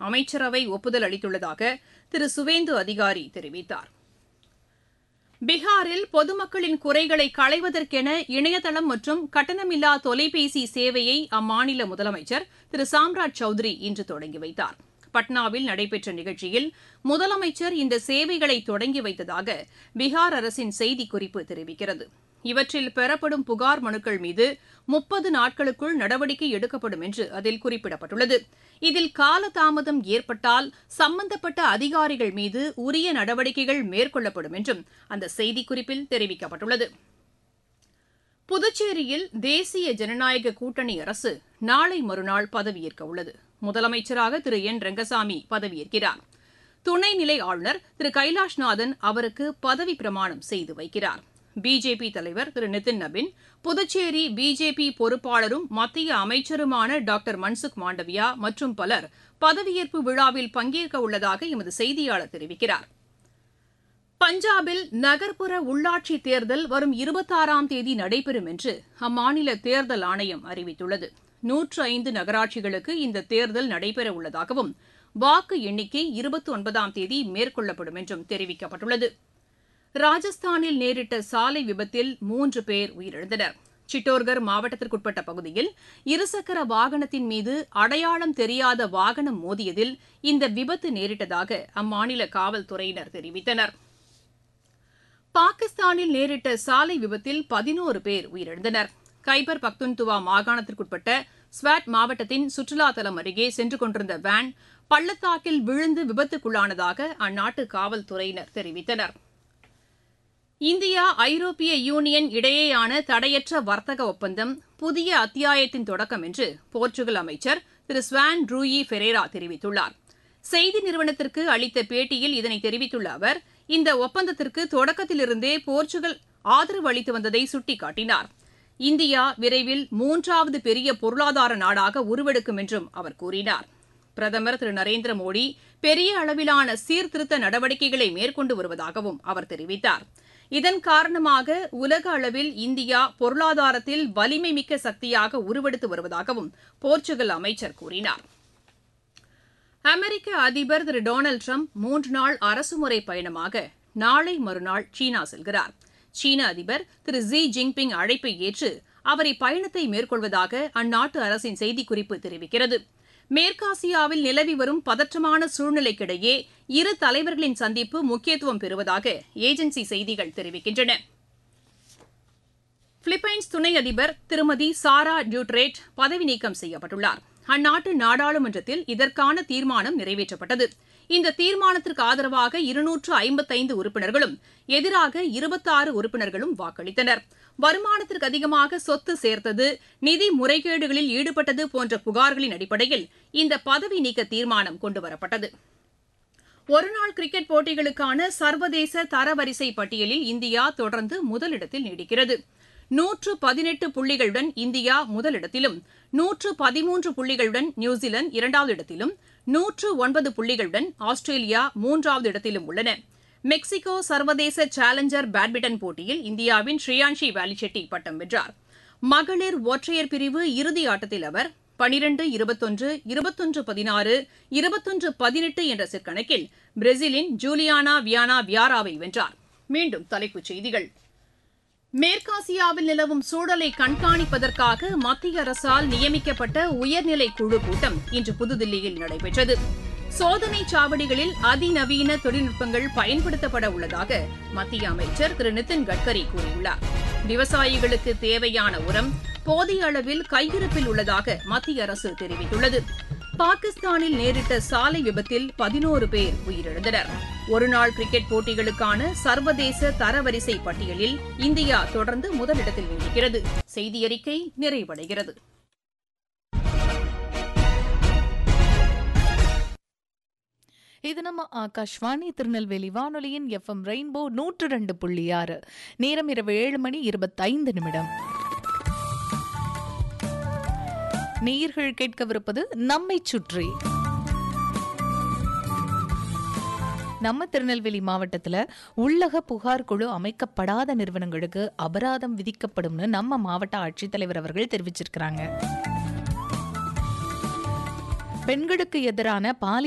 அமைச்சரவை ஒப்புதல் அளித்துள்ளதாக திரு சுவேந்து அதிகாரி தெரிவித்தார் பீகாரில் பொதுமக்களின் குறைகளை களைவதற்கென இணையதளம் மற்றும் கட்டணமில்லா தொலைபேசி சேவையை அம்மாநில முதலமைச்சர் திரு சாம்ராஜ் சௌத்ரி இன்று தொடங்கி வைத்தார் பட்னாவில் நடைபெற்ற நிகழ்ச்சியில் முதலமைச்சர் இந்த சேவைகளை தொடங்கி வைத்ததாக பீகார் அரசின் செய்திக்குறிப்பு தெரிவிக்கிறது இவற்றில் பெறப்படும் புகார் மனுக்கள் மீது முப்பது நாட்களுக்குள் நடவடிக்கை எடுக்கப்படும் என்று அதில் குறிப்பிடப்பட்டுள்ளது இதில் காலதாமதம் ஏற்பட்டால் சம்பந்தப்பட்ட அதிகாரிகள் மீது உரிய நடவடிக்கைகள் மேற்கொள்ளப்படும் என்றும் அந்த செய்திக்குறிப்பில் தெரிவிக்கப்பட்டுள்ளது புதுச்சேரியில் தேசிய ஜனநாயக கூட்டணி அரசு நாளை மறுநாள் பதவியேற்க உள்ளது முதலமைச்சராக திரு என் ரங்கசாமி பதவியேற்கிறார் துணைநிலை ஆளுநர் திரு கைலாஷ்நாதன் அவருக்கு பதவி பிரமாணம் செய்து வைக்கிறார் பிஜேபி தலைவர் திரு நிதின் நபின் புதுச்சேரி பிஜேபி பொறுப்பாளரும் மத்திய அமைச்சருமான டாக்டர் மன்சுக் மாண்டவியா மற்றும் பலர் பதவியேற்பு விழாவில் பங்கேற்க உள்ளதாக எமது செய்தியாளர் தெரிவிக்கிறார் பஞ்சாபில் நகர்ப்புற உள்ளாட்சி தேர்தல் வரும் இருபத்தாறாம் தேதி நடைபெறும் என்று அம்மாநில தேர்தல் ஆணையம் அறிவித்துள்ளது நூற்று ஐந்து நகராட்சிகளுக்கு இந்த தேர்தல் நடைபெற உள்ளதாகவும் வாக்கு எண்ணிக்கை இருபத்தி ஒன்பதாம் தேதி மேற்கொள்ளப்படும் என்றும் தெரிவிக்கப்பட்டுள்ளது ராஜஸ்தானில் நேரிட்ட சாலை விபத்தில் மூன்று பேர் உயிரிழந்தனர் சிட்டோர்கர் மாவட்டத்திற்குட்பட்ட பகுதியில் இருசக்கர வாகனத்தின் மீது அடையாளம் தெரியாத வாகனம் மோதியதில் இந்த விபத்து நேரிட்டதாக அம்மாநில காவல்துறையினர் தெரிவித்தனர் பாகிஸ்தானில் நேரிட்ட சாலை விபத்தில் பதினோரு பேர் உயிரிழந்தனர் கைபர் பக்துன்துவா மாகாணத்திற்குட்பட்ட ஸ்வாட் மாவட்டத்தின் சுற்றுலா தலம் அருகே சென்று கொண்டிருந்த வேன் பள்ளத்தாக்கில் விழுந்து விபத்துக்குள்ளானதாக அந்நாட்டு காவல்துறையினர் தெரிவித்தனர் இந்தியா ஐரோப்பிய யூனியன் இடையேயான தடையற்ற வர்த்தக ஒப்பந்தம் புதிய அத்தியாயத்தின் தொடக்கம் என்று போர்ச்சுகல் அமைச்சர் திரு ஸ்வான் ட்ரூயி ஃபெரேரா தெரிவித்துள்ளார் செய்தி நிறுவனத்திற்கு அளித்த பேட்டியில் இதனை தெரிவித்துள்ள அவர் இந்த ஒப்பந்தத்திற்கு தொடக்கத்திலிருந்தே போர்ச்சுகல் ஆதரவு அளித்து வந்ததை சுட்டிக்காட்டினார் இந்தியா விரைவில் மூன்றாவது பெரிய பொருளாதார நாடாக உருவெடுக்கும் என்றும் அவர் கூறினார் பிரதமர் திரு நரேந்திர மோடி பெரிய அளவிலான சீர்திருத்த நடவடிக்கைகளை மேற்கொண்டு வருவதாகவும் அவர் தெரிவித்தார் இதன் காரணமாக உலக அளவில் இந்தியா பொருளாதாரத்தில் வலிமை மிக்க சக்தியாக உருவெடுத்து வருவதாகவும் போர்ச்சுகல் அமைச்சர் கூறினார் அமெரிக்க அதிபர் திரு டொனால்டு ட்ரம்ப் மூன்று நாள் அரசுமுறை பயணமாக நாளை மறுநாள் சீனா செல்கிறார் சீன அதிபர் திரு ஜி ஜின்பிங் அழைப்பை ஏற்று அவர் இப்பயணத்தை மேற்கொள்வதாக அந்நாட்டு அரசின் செய்திக்குறிப்பு தெரிவிக்கிறது மேற்காசியாவில் நிலவி வரும் பதற்றமான சூழ்நிலைக்கிடையே இரு தலைவர்களின் சந்திப்பு முக்கியத்துவம் பெறுவதாக ஏஜென்சி செய்திகள் தெரிவிக்கின்றன பிலிப்பைன்ஸ் துணை அதிபர் திருமதி சாரா டியூட்ரேட் பதவி நீக்கம் செய்யப்பட்டுள்ளார் அந்நாட்டு நாடாளுமன்றத்தில் இதற்கான தீர்மானம் நிறைவேற்றப்பட்டது இந்த தீர்மானத்திற்கு ஆதரவாக இருநூற்று ஐம்பத்தைந்து உறுப்பினர்களும் எதிராக இருபத்தாறு உறுப்பினர்களும் வாக்களித்தனர் வருமானத்திற்கு அதிகமாக சொத்து சேர்த்தது நிதி முறைகேடுகளில் ஈடுபட்டது போன்ற புகார்களின் அடிப்படையில் இந்த பதவி நீக்க தீர்மானம் கொண்டுவரப்பட்டது ஒருநாள் கிரிக்கெட் போட்டிகளுக்கான சர்வதேச தரவரிசை பட்டியலில் இந்தியா தொடர்ந்து முதலிடத்தில் நீடிக்கிறது நூற்று பதினெட்டு புள்ளிகளுடன் இந்தியா முதலிடத்திலும் நூற்று பதிமூன்று புள்ளிகளுடன் நியூசிலாந்து இரண்டாவது இடத்திலும் நூற்று ஒன்பது புள்ளிகளுடன் ஆஸ்திரேலியா மூன்றாவது இடத்திலும் உள்ளன மெக்சிகோ சர்வதேச சேலஞ்சர் பேட்மிண்டன் போட்டியில் இந்தியாவின் ஸ்ரீயான்ஷி வேலிச்செட்டி பட்டம் வென்றார் மகளிர் ஒற்றையர் பிரிவு இறுதி ஆட்டத்தில் அவர் பனிரெண்டு இருபத்தொன்று இருபத்தொன்று பதினாறு இருபத்தொன்று பதினெட்டு என்ற செட் கணக்கில் பிரேசிலின் ஜூலியானா வியானா வியாராவை வென்றார் மீண்டும் தலைப்புச் செய்திகள் மேற்காசியாவில் நிலவும் சூழலை கண்காணிப்பதற்காக மத்திய அரசால் நியமிக்கப்பட்ட உயர்நிலை குழு கூட்டம் இன்று புதுதில்லியில் நடைபெற்றது சோதனை சாவடிகளில் அதிநவீன தொழில்நுட்பங்கள் பயன்படுத்தப்பட உள்ளதாக மத்திய அமைச்சர் திரு நிதின் கட்கரி கூறியுள்ளார் விவசாயிகளுக்கு தேவையான உரம் போதிய அளவில் கையிருப்பில் உள்ளதாக மத்திய அரசு தெரிவித்துள்ளது பாகிஸ்தானில் நேரிட்ட சாலை விபத்தில் பதினோரு பேர் உயிரிழந்தனர் ஒருநாள் கிரிக்கெட் போட்டிகளுக்கான சர்வதேச தரவரிசை பட்டியலில் இந்தியா தொடர்ந்து முதலிடத்தில் நீடிக்கிறது செய்தியறிக்கை நிறைவடைகிறது இது நம்ம ஆகாஷ்வாணி திருநெல்வேலி வானொலியின் எஃப்எம் ரெயின்போ நூற்று ரெண்டு புள்ளி ஆறு நேரம் இரவு ஏழு மணி இருபத்தைந்து நிமிடம் நேயர்கள் கேட்கவிருப்பது நம்மை சுற்றி நம்ம திருநெல்வேலி மாவட்டத்துல உள்ளக புகார் குழு அமைக்கப்படாத நிறுவனங்களுக்கு அபராதம் விதிக்கப்படும்னு நம்ம மாவட்ட ஆட்சித்தலைவர் அவர்கள் தெரிவிச்சிருக்கிறாங்க பெண்களுக்கு எதிரான பாலியல்